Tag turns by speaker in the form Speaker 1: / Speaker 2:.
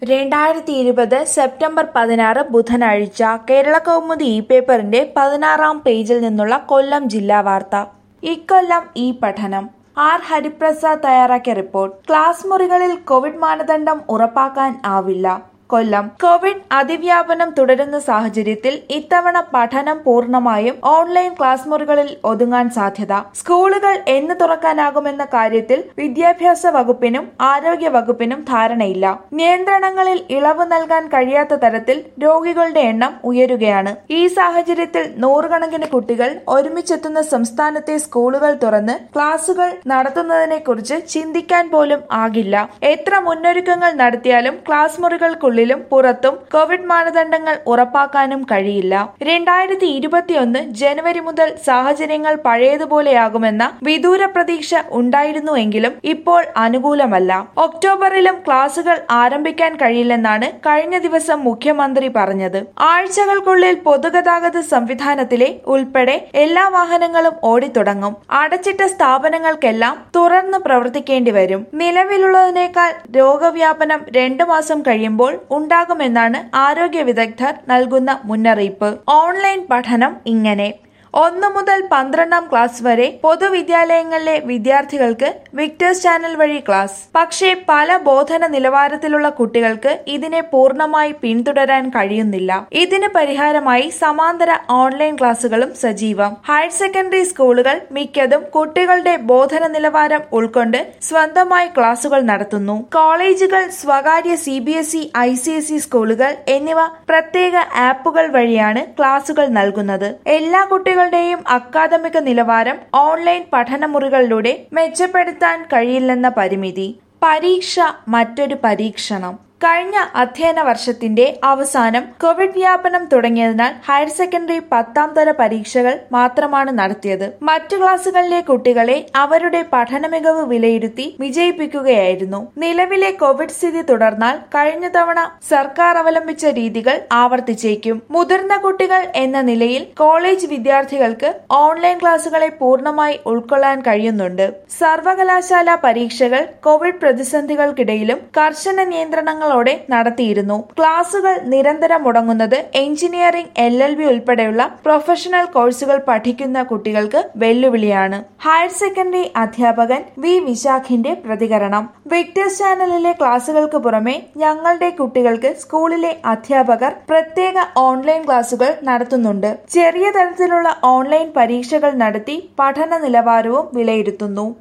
Speaker 1: രണ്ടായിരത്തി ഇരുപത് സെപ്റ്റംബർ പതിനാറ് ബുധനാഴ്ച കേരള കൗമുദി ഇ പേപ്പറിന്റെ പതിനാറാം പേജിൽ നിന്നുള്ള കൊല്ലം ജില്ലാ വാർത്ത ഇക്കൊല്ലം ഈ പഠനം ആർ ഹരിപ്രസാദ് തയ്യാറാക്കിയ റിപ്പോർട്ട് ക്ലാസ് മുറികളിൽ കോവിഡ് മാനദണ്ഡം ഉറപ്പാക്കാൻ ആവില്ല കൊല്ലം കോവിഡ് അതിവ്യാപനം തുടരുന്ന സാഹചര്യത്തിൽ ഇത്തവണ പഠനം പൂർണ്ണമായും ഓൺലൈൻ ക്ലാസ് മുറികളിൽ ഒതുങ്ങാൻ സാധ്യത സ്കൂളുകൾ എന്ന് തുറക്കാനാകുമെന്ന കാര്യത്തിൽ വിദ്യാഭ്യാസ വകുപ്പിനും ആരോഗ്യ വകുപ്പിനും ധാരണയില്ല നിയന്ത്രണങ്ങളിൽ ഇളവ് നൽകാൻ കഴിയാത്ത തരത്തിൽ രോഗികളുടെ എണ്ണം ഉയരുകയാണ് ഈ സാഹചര്യത്തിൽ നൂറുകണക്കിന് കുട്ടികൾ ഒരുമിച്ചെത്തുന്ന സംസ്ഥാനത്തെ സ്കൂളുകൾ തുറന്ന് ക്ലാസുകൾ നടത്തുന്നതിനെക്കുറിച്ച് ചിന്തിക്കാൻ പോലും ആകില്ല എത്ര മുന്നൊരുക്കങ്ങൾ നടത്തിയാലും ക്ലാസ് മുറികൾക്കുള്ളിലും പുറത്തും കോവിഡ് മാനദണ്ഡങ്ങൾ ഉറപ്പാക്കാനും കഴിയില്ല രണ്ടായിരത്തി ഇരുപത്തിയൊന്ന് ജനുവരി മുതൽ സാഹചര്യങ്ങൾ പഴയതുപോലെയാകുമെന്ന വിദൂര പ്രതീക്ഷ ഉണ്ടായിരുന്നുവെങ്കിലും ഇപ്പോൾ അനുകൂലമല്ല ഒക്ടോബറിലും ക്ലാസുകൾ ആരംഭിക്കാൻ കഴിയില്ലെന്നാണ് കഴിഞ്ഞ ദിവസം മുഖ്യമന്ത്രി പറഞ്ഞത് ആഴ്ചകൾക്കുള്ളിൽ പൊതുഗതാഗത സംവിധാനത്തിലെ ഉൾപ്പെടെ എല്ലാ വാഹനങ്ങളും ഓടിത്തുടങ്ങും അടച്ചിട്ട സ്ഥാപനങ്ങൾക്കെല്ലാം തുറന്ന് പ്രവർത്തിക്കേണ്ടി വരും നിലവിലുള്ളതിനേക്കാൾ രോഗവ്യാപനം രണ്ടു മാസം കഴിയുമ്പോൾ ഉണ്ടാകുമെന്നാണ് ആരോഗ്യ വിദഗ്ധർ നൽകുന്ന മുന്നറിയിപ്പ് ഓൺലൈൻ പഠനം ഇങ്ങനെ ഒന്ന് മുതൽ പന്ത്രണ്ടാം ക്ലാസ് വരെ പൊതുവിദ്യാലയങ്ങളിലെ വിദ്യാർത്ഥികൾക്ക് വിക്ടേഴ്സ് ചാനൽ വഴി ക്ലാസ് പക്ഷേ പല ബോധന നിലവാരത്തിലുള്ള കുട്ടികൾക്ക് ഇതിനെ പൂർണ്ണമായി പിന്തുടരാൻ കഴിയുന്നില്ല ഇതിന് പരിഹാരമായി സമാന്തര ഓൺലൈൻ ക്ലാസുകളും സജീവം ഹയർ സെക്കൻഡറി സ്കൂളുകൾ മിക്കതും കുട്ടികളുടെ ബോധന നിലവാരം ഉൾക്കൊണ്ട് സ്വന്തമായി ക്ലാസുകൾ നടത്തുന്നു കോളേജുകൾ സ്വകാര്യ C B S E I C S E സ്കൂളുകൾ എന്നിവ പ്രത്യേക ആപ്പുകൾ വഴിയാണ് ക്ലാസുകൾ നൽകുന്നത് എല്ലാ കുട്ടികളുടെയും അക്കാദമിക നിലവാരം ഓൺലൈൻ പഠനമുറികളിലൂടെ മെച്ചപ്പെടുത്താൻ കഴിയില്ലെന്ന പരിമിതി പരീക്ഷ മറ്റൊരു പരീക്ഷണം കഴിഞ്ഞ അധ്യയന വർഷത്തിന്റെ അവസാനം കോവിഡ് വ്യാപനം തുടങ്ങിയതിനാൽ ഹയർ സെക്കൻഡറി പത്താം തര പരീക്ഷകൾ മാത്രമാണ് നടത്തിയത് മറ്റു ക്ലാസുകളിലെ കുട്ടികളെ അവരുടെ പഠന മികവ് വിലയിരുത്തി വിജയിപ്പിക്കുകയായിരുന്നു നിലവിലെ കോവിഡ് സ്ഥിതി തുടർന്നാൽ കഴിഞ്ഞ തവണ സർക്കാർ അവലംബിച്ച രീതികൾ ആവർത്തിച്ചേക്കും മുതിർന്ന കുട്ടികൾ എന്ന നിലയിൽ കോളേജ് വിദ്യാർത്ഥികൾക്ക് ഓൺലൈൻ ക്ലാസുകളെ പൂർണ്ണമായി ഉൾക്കൊള്ളാൻ കഴിയുന്നുണ്ട് സർവകലാശാല പരീക്ഷകൾ കോവിഡ് പ്രതിസന്ധികൾക്കിടയിലും കർശന നിയന്ത്രണങ്ങൾ ോടെ നടത്തിയിരുന്നു ക്ലാസുകൾ നിരന്തരം മുടങ്ങുന്നത് എഞ്ചിനീയറിംഗ് എൽ എൽ ബി ഉൾപ്പെടെയുള്ള പ്രൊഫഷണൽ കോഴ്സുകൾ പഠിക്കുന്ന കുട്ടികൾക്ക് വെല്ലുവിളിയാണ് ഹയർ സെക്കൻഡറി അധ്യാപകൻ വി വിശാഖിന്റെ പ്രതികരണം വിക്ടേഴ്സ് ചാനലിലെ ക്ലാസുകൾക്ക് പുറമെ ഞങ്ങളുടെ കുട്ടികൾക്ക് സ്കൂളിലെ അധ്യാപകർ പ്രത്യേക ഓൺലൈൻ ക്ലാസുകൾ നടത്തുന്നുണ്ട് ചെറിയ തരത്തിലുള്ള ഓൺലൈൻ പരീക്ഷകൾ നടത്തി പഠന നിലവാരവും വിലയിരുത്തുന്നു